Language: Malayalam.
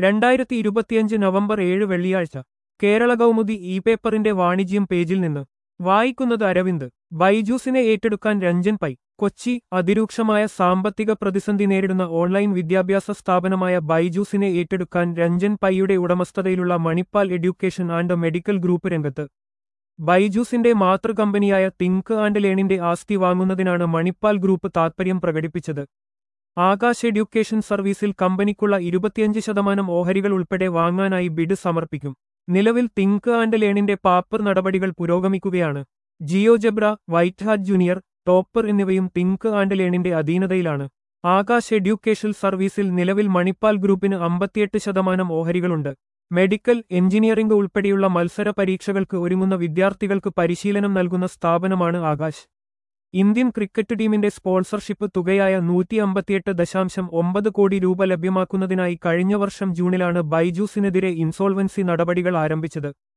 രണ്ടായിരത്തി ഇരുപത്തിയഞ്ച് നവംബർ ഏഴ് വെള്ളിയാഴ്ച കേരള കൗമുദി ഇ പേപ്പറിന്റെ വാണിജ്യം പേജിൽ നിന്ന് വായിക്കുന്നത് അരവിന്ദ് ബൈജൂസിനെ ഏറ്റെടുക്കാൻ രഞ്ജൻ പൈ കൊച്ചി അതിരൂക്ഷമായ സാമ്പത്തിക പ്രതിസന്ധി നേരിടുന്ന ഓൺലൈൻ വിദ്യാഭ്യാസ സ്ഥാപനമായ ബൈജൂസിനെ ഏറ്റെടുക്കാൻ രഞ്ജൻ പൈയുടെ ഉടമസ്ഥതയിലുള്ള Manipal Education and Medical Group രംഗത്ത് ബൈജൂസിന്റെ മാതൃകമ്പനിയായ തിങ്ക് ആൻഡ് ലേണിന്റെ ആസ്തി വാങ്ങുന്നതിനാണ് മണിപ്പാൽ ഗ്രൂപ്പ് താൽപര്യം പ്രകടിപ്പിച്ചത് ആകാശ് എഡ്യൂക്കേഷൻ സർവീസിൽ കമ്പനിക്കുള്ള ഇരുപത്തിയഞ്ച് ശതമാനം ഓഹരികൾ ഉൾപ്പെടെ വാങ്ങാനായി ബിഡ് സമർപ്പിക്കും നിലവിൽ തിങ്ക് ആൻഡ് ലേണിന്റെ പാപ്പർ നടപടികൾ പുരോഗമിക്കുകയാണ് GeoGebra White Hat Junior Toppr എന്നിവയും തിങ്ക് ആൻഡ് ലേണിന്റെ അധീനതയിലാണ് ആകാശ് എഡ്യൂക്കേഷൻ സർവീസിൽ നിലവിൽ മണിപ്പാൽ ഗ്രൂപ്പിന് അമ്പത്തിയെട്ട് ശതമാനം ഓഹരികളുണ്ട് മെഡിക്കൽ എഞ്ചിനീയറിംഗ് ഉൾപ്പെടെയുള്ള മത്സര പരീക്ഷകൾക്ക് ഒരുങ്ങുന്ന വിദ്യാർത്ഥികൾക്ക് പരിശീലനം നൽകുന്ന സ്ഥാപനമാണ് ആകാശ് ഇന്ത്യൻ ക്രിക്കറ്റ് ടീമിന്റെ സ്പോൺസർഷിപ്പ് തുകയായ നൂറ്റി അമ്പത്തിയെട്ട് ദശാംശം ഒമ്പത് കോടി രൂപ ലഭ്യമാക്കുന്നതിനായി കഴിഞ്ഞ വർഷം ജൂണിലാണ് ബൈജൂസിനെതിരെ ഇൻസോൾവൻസി നടപടികൾ ആരംഭിച്ചത്